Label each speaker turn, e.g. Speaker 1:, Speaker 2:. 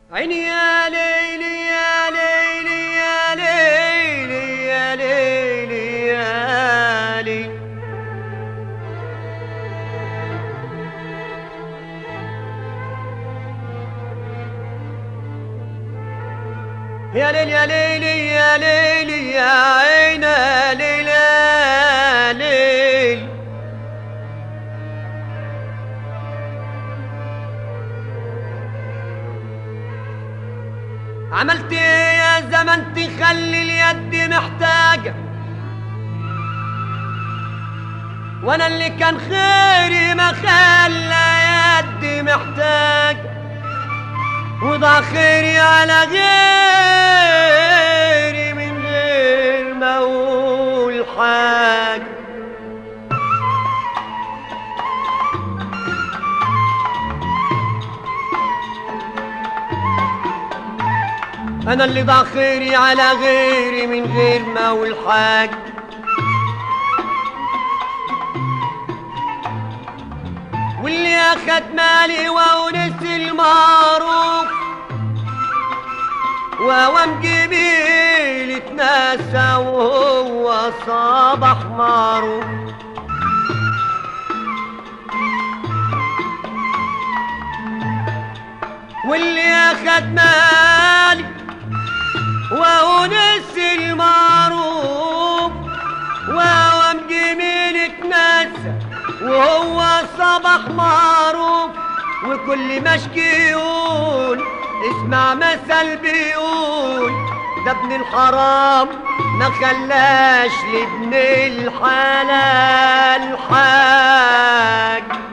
Speaker 1: عيني يا ليلي يا ليلي يا ليلي يا ليلي يا ليلي يا ليل يا ليلي يا ليلي يا عين يا ليل يا ليل عملت ايه يا زمن تخلي اليد محتاجة وانا اللي كان خيري ما خلى يدي محتاجة وضع خيري على غيري من غير ما اقول حاجة انا اللي ضع خيري على غيري من غير ما اقول حاجة واللي اخد مالي وونس المعروف ووام جميل اتنسى وهو صبح معروف واللي اخد مالي وونس المعروف ووام جميل اتنسى وهو صبح معروف وكل مشكي يقول اسمع مثل بيقول ده ابن الحرام ما خلاش لابن الحلال حاج